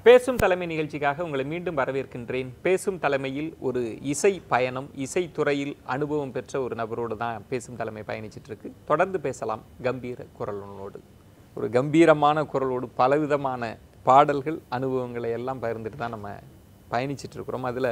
பேசும் தலைமை நிகழ்ச்சிக்காக உங்களை மீண்டும் வரவேற்கின்றேன் பேசும் தலைமையில் ஒரு இசை பயணம் இசை துறையில் அனுபவம் பெற்ற ஒரு நபரோடு தான் பேசும் தலைமை பயணிச்சிட்டு இருக்கு தொடர்ந்து பேசலாம் கம்பீர குரலோடு ஒரு கம்பீரமான குரலோடு பலவிதமான பாடல்கள் அனுபவங்களை எல்லாம் பகிர்ந்துட்டு தான் நம்ம பயணிச்சிட்டு இருக்கிறோம் அதில்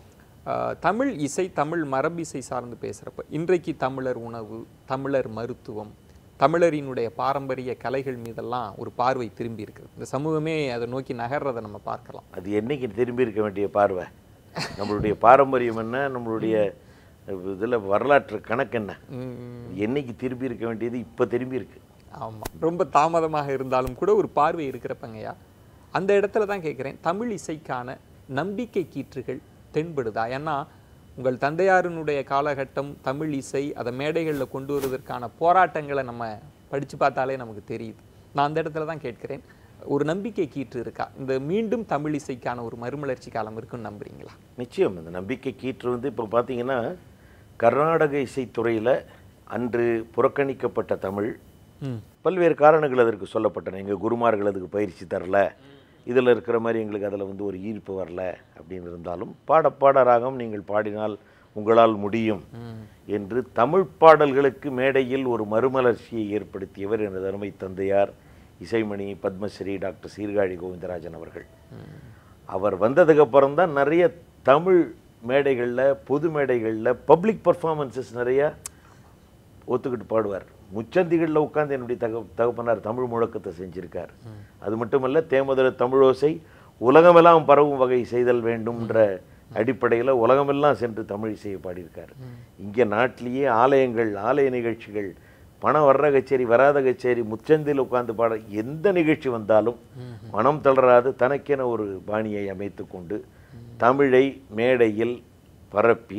தமிழ் இசை தமிழ் மரபிசை சார்ந்து பேசுகிறப்ப இன்றைக்கு தமிழர் உணவு தமிழர் மருத்துவம் தமிழரினுடைய பாரம்பரிய கலைகள் மீதெல்லாம் ஒரு பார்வை திரும்பி இருக்குது இந்த சமூகமே அதை நோக்கி நகர்றதை நம்ம பார்க்கலாம் அது என்னைக்கு திரும்பி இருக்க வேண்டிய பார்வை நம்மளுடைய பாரம்பரியம் என்ன நம்மளுடைய இதில் வரலாற்று கணக்கு என்ன உம், என்னைக்கு திரும்பி இருக்க வேண்டியது இப்போ திரும்பி இருக்கு ஆமா ரொம்ப தாமதமாக இருந்தாலும் கூட ஒரு பார்வை இருக்கிறப்பங்கய்யா அந்த இடத்துல தான் கேட்குறேன் தமிழ் இசைக்கான நம்பிக்கை கீற்றுகள் தென்படுதா ஏன்னா உங்கள் தந்தையாரினுடைய காலகட்டம் தமிழ் இசை அதை மேடைகளில் கொண்டு வருவதற்கான போராட்டங்களை நம்ம படித்து பார்த்தாலே நமக்கு தெரியுது நான் அந்த இடத்துல தான் கேட்கிறேன் ஒரு நம்பிக்கை கீற்று இருக்கா இந்த மீண்டும் தமிழ் இசைக்கான ஒரு மறுமலர்ச்சி காலம் இருக்குன்னு நம்புறீங்களா நிச்சயம் இந்த நம்பிக்கை கீற்று வந்து இப்போ பார்த்தீங்கன்னா கர்நாடக இசைத்துறையில் அன்று புறக்கணிக்கப்பட்ட தமிழ் ம் பல்வேறு காரணங்கள் அதற்கு சொல்லப்பட்டன எங்கள் குருமார்கள் அதுக்கு பயிற்சி தரல இதில் இருக்கிற மாதிரி எங்களுக்கு அதில் வந்து ஒரு ஈர்ப்பு வரல அப்படின்னு இருந்தாலும் பாட பாட ராகம் நீங்கள் பாடினால் உங்களால் முடியும் என்று தமிழ் பாடல்களுக்கு மேடையில் ஒரு மறுமலர்ச்சியை ஏற்படுத்தியவர் எனது அருமை தந்தையார் இசைமணி பத்மஸ்ரீ டாக்டர் சீர்காழி கோவிந்தராஜன் அவர்கள் அவர் வந்ததுக்கு அப்புறம் தான் நிறைய தமிழ் மேடைகளில் பொது மேடைகளில் பப்ளிக் பர்ஃபார்மன்சஸ் நிறையா ஒத்துக்கிட்டு பாடுவார் முச்சந்திகளில் உட்கார்ந்து என்னுடைய தக தகப்பனார் தமிழ் முழக்கத்தை செஞ்சிருக்கார் அது மட்டுமல்ல தேமுதல தமிழோசை உலகமெல்லாம் பரவும் வகை செய்தல் வேண்டும்ன்ற அடிப்படையில் உலகமெல்லாம் சென்று தமிழ் இசையை பாடியிருக்கார் இங்கே நாட்டிலேயே ஆலயங்கள் ஆலய நிகழ்ச்சிகள் பணம் வர்ற கச்சேரி வராத கச்சேரி முச்சந்தில் உட்கார்ந்து பாட எந்த நிகழ்ச்சி வந்தாலும் மனம் தளராது தனக்கென ஒரு பாணியை அமைத்து கொண்டு தமிழை மேடையில் பரப்பி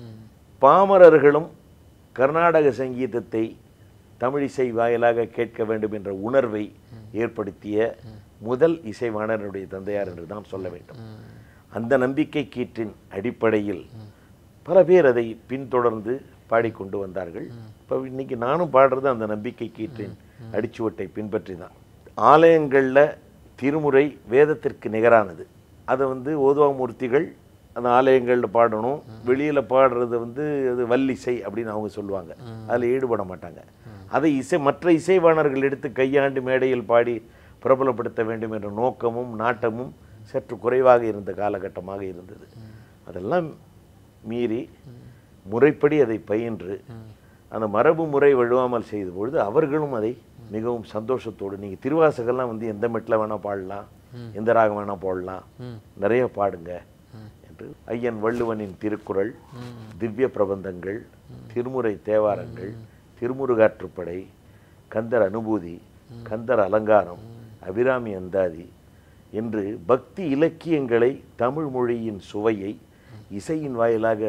பாமரர்களும் கர்நாடக சங்கீதத்தை தமிழிசை வாயிலாக கேட்க வேண்டும் என்ற உணர்வை ஏற்படுத்திய முதல் இசைவாணனுடைய தந்தையார் என்று தான் சொல்ல வேண்டும் அந்த நம்பிக்கை கீற்றின் அடிப்படையில் பல பேர் அதை பின்தொடர்ந்து பாடிக்கொண்டு வந்தார்கள் இப்போ இன்னைக்கு நானும் பாடுறது அந்த நம்பிக்கை கீற்றின் அடிச்சுவட்டை பின்பற்றி தான் ஆலயங்களில் திருமுறை வேதத்திற்கு நிகரானது அதை வந்து ஓதுவாமூர்த்திகள் அந்த ஆலயங்களில் பாடணும் வெளியில் பாடுறது வந்து அது வல்லிசை அப்படின்னு அவங்க சொல்லுவாங்க அதில் ஈடுபட மாட்டாங்க அதை இசை மற்ற இசைவாணர்கள் எடுத்து கையாண்டு மேடையில் பாடி பிரபலப்படுத்த வேண்டும் என்ற நோக்கமும் நாட்டமும் சற்று குறைவாக இருந்த காலகட்டமாக இருந்தது அதெல்லாம் மீறி முறைப்படி அதை பயின்று அந்த மரபு முறை வழுவாமல் செய்த பொழுது அவர்களும் அதை மிகவும் சந்தோஷத்தோடு நீங்கள் திருவாசகெல்லாம் வந்து எந்த மெட்டில் வேணால் பாடலாம் எந்த ராகம் வேணால் போடலாம் நிறைய பாடுங்க என்று ஐயன் வள்ளுவனின் திருக்குறள் திவ்ய பிரபந்தங்கள் திருமுறை தேவாரங்கள் திருமுருகாற்றுப்படை கந்தர் அனுபூதி கந்தர் அலங்காரம் அபிராமி அந்தாதி என்று பக்தி இலக்கியங்களை தமிழ் மொழியின் சுவையை இசையின் வாயிலாக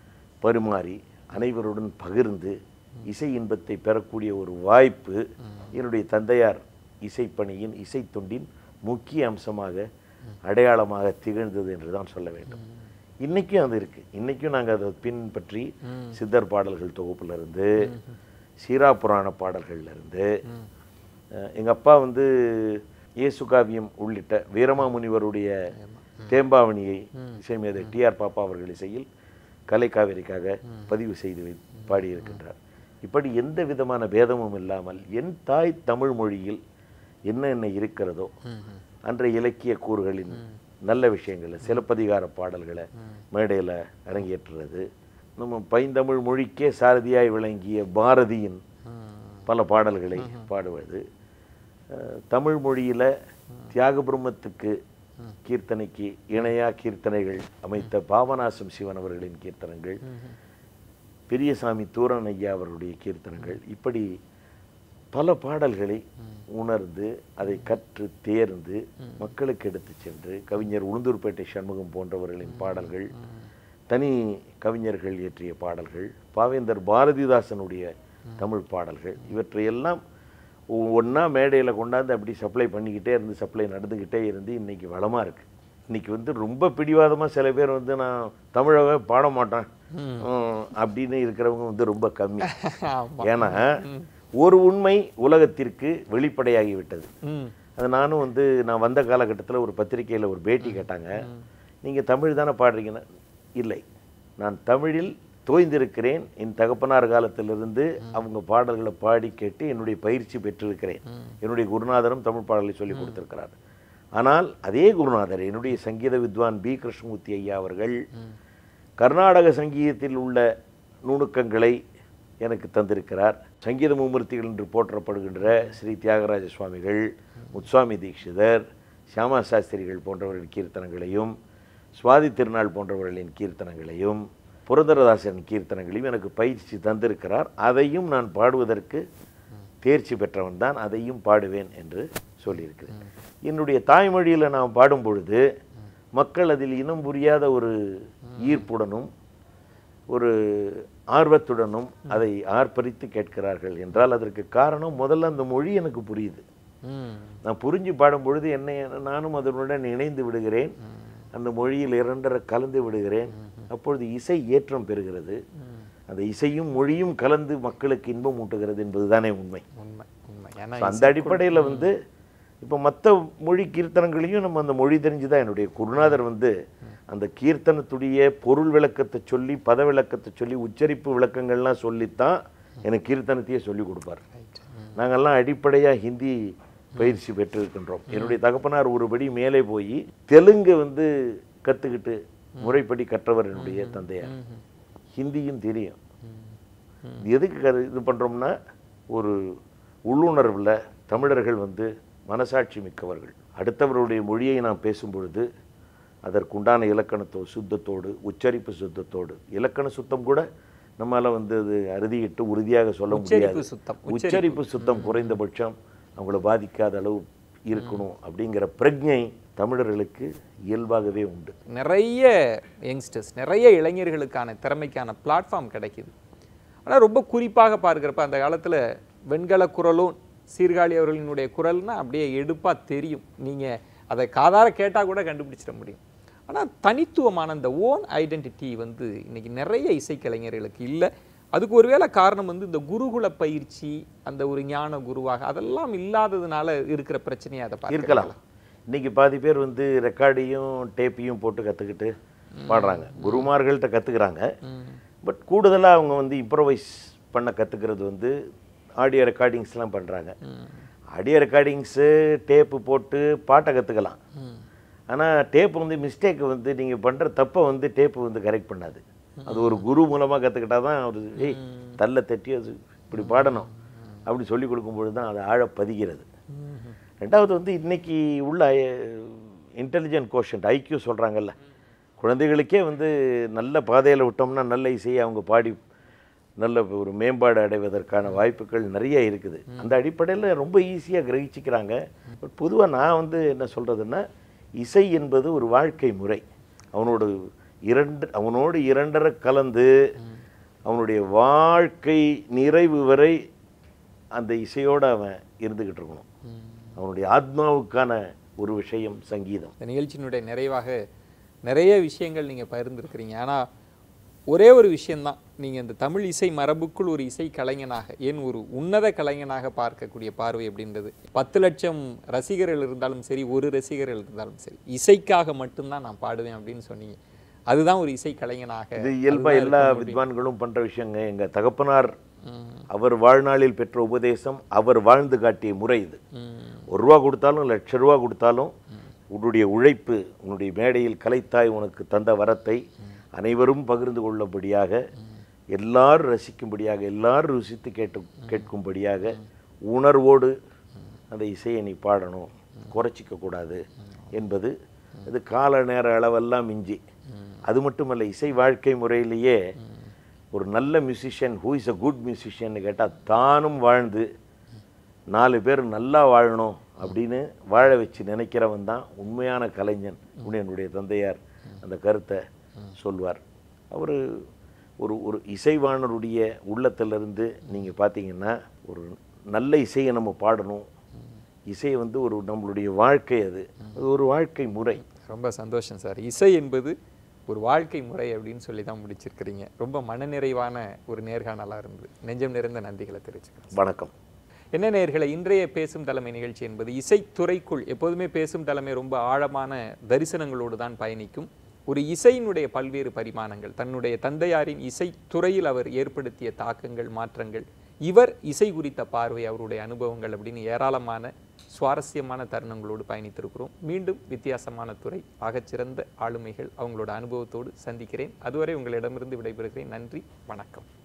பரிமாறி அனைவருடன் பகிர்ந்து இசை இன்பத்தை பெறக்கூடிய ஒரு வாய்ப்பு என்னுடைய தந்தையார் இசைப்பணியின் இசைத்தொண்டின் முக்கிய அம்சமாக அடையாளமாக திகழ்ந்தது என்று தான் சொல்ல வேண்டும் இன்னைக்கும் அது இருக்கு இன்னைக்கும் நாங்கள் அதை பின்பற்றி சித்தர் பாடல்கள் தொகுப்புல இருந்து சீரா புராண பாடல்கள்ல இருந்து அஹ், எங்க அப்பா வந்து இயேசு காவியம் உள்ளிட்ட வீரமாமுனிவருடைய தேம்பாவணியை இசைமேதை டிஆர் பாப்பா அவர்கள் இசையில் கலைக்காவிரிக்காக பதிவு செய்து வை பாடியிருக்கின்றார் இப்படி எந்த விதமான பேதமும் இல்லாமல் என் தாய் தமிழ் மொழியில் என்ன என்ன இருக்கிறதோ அன்றைய இலக்கிய கூறுகளின் நல்ல விஷயங்களை சிலப்பதிகார பாடல்களை மேடையில் அரங்கேற்றுறது நம்ம பைந்தமிழ் மொழிக்கே சாரதியாய் விளங்கிய பாரதியின் பல பாடல்களை பாடுவது அஹ், தமிழ் மொழியில தியாக பிரம்மத்துக்கு கீர்த்தனைக்கு இணையா கீர்த்தனைகள் அமைத்த பாபநாசம் சிவன் அவர்களின் கீர்த்தனங்கள் பெரியசாமி தூரன் ஐயா அவர்களுடைய கீர்த்தனங்கள் இப்படி பல பாடல்களை உணர்ந்து அதை கற்று தேர்ந்து மக்களுக்கு எடுத்து சென்று கவிஞர் உளுந்தூர்பேட்டை சண்முகம் போன்றவர்களின் பாடல்கள் தனி கவிஞர்கள் இயற்றிய பாடல்கள் பாவேந்தர் பாரதிதாசனுடைய தமிழ் பாடல்கள் இவற்றையெல்லாம் ஒன்றா மேடையில் கொண்டாந்து அப்படி சப்ளை பண்ணிக்கிட்டே இருந்து சப்ளை நடந்துக்கிட்டே இருந்து இன்னைக்கு வளமாக இருக்கு இன்னைக்கு வந்து ரொம்ப பிடிவாதமாக சில பேர் வந்து நான் தமிழவே பாட மாட்டேன் ம், அப்படின்னு இருக்கிறவங்க வந்து ரொம்ப கம்மி ஆமா ஏன்னா ஒரு உண்மை உலகத்திற்கு வெளிப்படையாகிவிட்டது ம் அது நானும் வந்து நான் வந்த காலகட்டத்தில் ஒரு பத்திரிக்கையில் ஒரு பேட்டி கேட்டாங்க நீங்கள் தமிழ் தானே பாடுறீங்கன்னா இல்லை நான் தமிழில் தோய்ந்திருக்கிறேன் என் தகப்பனார் காலத்திலிருந்து அவங்க பாடல்களை பாடி கேட்டு என்னுடைய பயிற்சி பெற்றிருக்கிறேன் என்னுடைய குருநாதரும் தமிழ் பாடலை சொல்லி கொடுத்திருக்கிறார் ஆனால் அதே குருநாதர் என்னுடைய சங்கீத வித்வான் பி கிருஷ்ணமூர்த்தி ஐயா அவர்கள் கர்நாடக சங்கீதத்தில் உள்ள நுணுக்கங்களை எனக்கு தந்திருக்கிறார் சங்கீத மும்மூர்த்திகள் என்று போற்றப்படுகின்ற ஸ்ரீ தியாகராஜ சுவாமிகள் முத்சுவாமி தீட்சிதர் சியாமா சாஸ்திரிகள் போன்றவர்களின் கீர்த்தனங்களையும் சுவாதி திருநாள் போன்றவர்களின் கீர்த்தனங்களையும் புரந்தரதாசன் கீர்த்தனங்களையும் எனக்கு பயிற்சி தந்திருக்கிறார் அதையும் நான் பாடுவதற்கு தேர்ச்சி பெற்றவன் தான் அதையும் பாடுவேன் என்று சொல்லியிருக்கிறேன் என்னுடைய தாய்மொழியில் நான் பாடும் பொழுது மக்கள் அதில் இனம் புரியாத ஒரு ஈர்ப்புடனும் ஒரு ஆர்வத்துடனும் அதை ஆர்ப்பரித்து கேட்கிறார்கள் என்றால் அதற்கு காரணம் முதல்ல அந்த மொழி எனக்கு புரியுது ம் நான் புரிஞ்சு பாடும் பொழுது என்னை நானும் அதனுடன் இணைந்து விடுகிறேன் அந்த மொழியில் இரண்டரை கலந்து விடுகிறேன் அப்பொழுது இசை ஏற்றம் பெறுகிறது அந்த இசையும் மொழியும் கலந்து மக்களுக்கு இன்பம் ஊட்டுகிறது என்பதுதானே உண்மை உண்மை உண்மை ஏன்னா So, அந்த அடிப்படையில் வந்து இப்போ மற்ற மொழி கீர்த்தனங்களையும் நம்ம அந்த மொழி தெரிஞ்சு தான் என்னுடைய குருநாதர் வந்து அந்த கீர்த்தனத்துடைய பொருள் விளக்கத்தை சொல்லி பத விளக்கத்தை சொல்லி உச்சரிப்பு விளக்கங்கள்லாம் சொல்லித்தான் எனக்கு கீர்த்தனத்தையே சொல்லி கொடுப்பார் ரைட் நாங்கள்லாம் அடிப்படையாக ஹிந்தி பயிற்சி பெற்றிருக்கின்றோம் என்னுடைய தகப்பனார் ஒருபடி மேலே போய் தெலுங்கு வந்து கற்றுக்கிட்டு முறைப்படி கற்றவர் என்னுடைய தந்தையார் ஹிந்தியும் தெரியும் இது எதுக்கு கரு- இது பண்ணுறோம்னா ஒரு உள்ளுணர்வில் தமிழர்கள் வந்து மனசாட்சி மிக்கவர்கள் அடுத்தவருடைய மொழியை நாம் பேசும் பொழுது அதற்குண்டான இலக்கணத்தோ சுத்தத்தோடு உச்சரிப்பு சுத்தத்தோடு இலக்கண சுத்தம் கூட நம்மால வந்து அது அறுதியிட்டு உறுதியாக சொல்ல முடியாது உச்சரிப்பு சுத்தம் உச்சரிப்பு சுத்தம் குறைந்தபட்சம் அவங்கள பாதிக்காத அளவு இருக்கணும் அப்படிங்கிற பிரஜை தமிழர்களுக்கு இயல்பாகவே உண்டு நிறைய யங்ஸ்டர்ஸ் நிறைய இளைஞர்களுக்கான திறமைக்கான பிளாட்ஃபார்ம் கிடைக்குது ஆனால் ரொம்ப குறிப்பாக பார்க்குறப்ப அந்த காலத்தில் வெண்கல குரலும் சீர்காழி அவர்களினுடைய குரல்னா அப்படியே எடுப்பாக தெரியும் நீங்கள் அதை காதார கேட்டால் கூட கண்டுபிடிச்சிட முடியும் ஆனால் தனித்துவமான அந்த ஓன் ஐடென்டிட்டி வந்து இன்னைக்கு நிறைய இசைக்கலைஞர்களுக்கு இல்லை அதுக்கு ஒருவேளை காரணம் வந்து இந்த குருகுல பயிற்சி அந்த ஒரு ஞான குருவாக அதெல்லாம் இல்லாததுனால இருக்கிற பிரச்சனையை அதை பார்க்க இருக்கலாம் இன்னைக்கு பாதி பேர் வந்து ரெக்கார்டையும் டேப்பையும் போட்டு கற்றுக்கிட்டு பாடுறாங்க குருமார்கள்ட்ட கற்றுக்குறாங்க பட் கூடுதலாக அவங்க வந்து இம்ப்ரவைஸ் பண்ண கற்றுக்கிறது வந்து ஆடியோ ரெக்கார்டிங்ஸ்லாம் பண்ணுறாங்க ஆடியோ ரெக்கார்டிங்ஸு டேப்பு போட்டு பாட்டை கற்றுக்கலாம் ஆனால் டேப் வந்து மிஸ்டேக் வந்து நீங்கள் பண்ணுற தப்பை வந்து டேப்பு வந்து கரெக்ட் பண்ணாது அது ஒரு குரு மூலமாக கற்றுக்கிட்டா தான் ஒரு ஏய் தள்ள தட்டி அது இப்படி பாடணும் அப்படி சொல்லி கொடுக்கும்பொழுது தான் அது ஆழ பதிகிறது ரெண்டாவது வந்து இன்னைக்கு உள்ள இன்டெலிஜென்ட் கோஷன்ட் ஐக்கியூ சொல்கிறாங்கல்ல குழந்தைகளுக்கே வந்து நல்ல பாதையில் விட்டோம்னா நல்ல இசையை அவங்க பாடி நல்ல ஒரு மேம்பாடு அடைவதற்கான வாய்ப்புகள் நிறைய இருக்குது அந்த அடிப்படையில் ரொம்ப ஈஸியாக கிரகிச்சிக்கிறாங்க பட் பொதுவாக நான் வந்து என்ன சொல்கிறதுன்னா இசை என்பது ஒரு வாழ்க்கை முறை அவனோட இரண்டு அவனோடு இரண்டரை கலந்து அவனுடைய வாழ்க்கை நிறைவு வரை அந்த இசையோடு அவன் இருந்துக்கிட்டு இருக்கணும் அவனுடைய ஆத்மாவுக்கான ஒரு விஷயம் சங்கீதம் இந்த நிகழ்ச்சியினுடைய நிறைவாக நிறைய விஷயங்கள் நீங்கள் பகிர்ந்துருக்கிறீங்க ஆனால் ஒரே ஒரு விஷயம்தான் நீங்கள் இந்த தமிழ் இசை மரபுக்குள் ஒரு இசை கலைஞனாக ஏன் ஒரு உன்னத கலைஞனாக பார்க்கக்கூடிய பார்வை அப்படின்றது பத்து லட்சம் ரசிகர்கள் இருந்தாலும் சரி ஒரு ரசிகர்கள் இருந்தாலும் சரி இசைக்காக மட்டும்தான் நான் பாடுவேன் அப்படின்னு சொன்னீங்க அதுதான் ஒரு இசை கலைஞனாக இது இயல்பாக எல்லா வித்வான்களும் பண்ணுற விஷயங்க எங்கள் தகப்பனார் அவர் வாழ்நாளில் பெற்ற உபதேசம் அவர் வாழ்ந்து காட்டிய முறை இது ம், ஒரு ரூபா கொடுத்தாலும் லட்ச ரூபா கொடுத்தாலும் உன்னுடைய உழைப்பு உன்னுடைய மேடையில் கலைத்தாய் உனக்கு தந்த வரத்தை அனைவரும் பகிர்ந்து கொள்ளும்படியாக எல்லாரும் ரசிக்கும்படியாக எல்லாரும் ருசித்து கேட்டு கேட்கும்படியாக உணர்வோடு அந்த இசையை நீ பாடணும் குறைச்சிக்க கூடாது என்பது இது கால நேர அளவெல்லாம் மிஞ்சி அது மட்டுமல்ல இசை வாழ்க்கை முறையிலேயே ஒரு நல்ல musician who is a good musician கேட்டால் தானும் வாழ்ந்து நாலு பேர் நல்லா வாழணும் அப்படின்னு வாழ வச்சு நினைக்கிறவன் தான் உண்மையான கலைஞன் அப்படின்னு என்னுடைய தந்தையார் அந்த கருத்தை சொல்வார் அவர் ஒரு ஒரு இசைவாணருடைய உள்ளத்திலிருந்து நீங்கள் பார்த்தீங்கன்னா ஒரு நல்ல இசையை நம்ம பாடணும் இசை வந்து ஒரு நம்மளுடைய வாழ்க்கை அது அது ஒரு வாழ்க்கை முறை ரொம்ப சந்தோஷம் சார் இசை என்பது ஒரு வாழ்க்கை முறை அப்படின்னு சொல்லி தான் முடிச்சிருக்கிறீங்க ரொம்ப மனநிறைவான ஒரு நேர்காணலாக இருந்தது நெஞ்சம் நிறைந்த நன்றிகளை தெரிவிச்சுக்கிறேன் வணக்கம் என்ன நேயர்களை இன்றைய பேசும் தலைமை நிகழ்ச்சி என்பது இசைத்துறைக்குள் எப்போதுமே பேசும் தலைமை ரொம்ப ஆழமான தரிசனங்களோடு தான் பயணிக்கும் ஒரு இசையினுடைய பல்வேறு பரிமாணங்கள் தன்னுடைய தந்தையாரின் இசைத்துறையில் அவர் ஏற்படுத்திய தாக்கங்கள் மாற்றங்கள் இவர் இசை குறித்த பார்வை அவருடைய அனுபவங்கள் அப்படின்னு ஏராளமான சுவாரஸ்யமான தருணங்களோடு பயணித்திருக்கிறோம் மீண்டும் வித்தியாசமான துறை ஆகச்சிறந்த ஆளுமைகள் அவங்களோட அனுபவத்தோடு சந்திக்கிறேன் அதுவரை உங்களிடமிருந்து விடைபெறுகிறேன் நன்றி வணக்கம்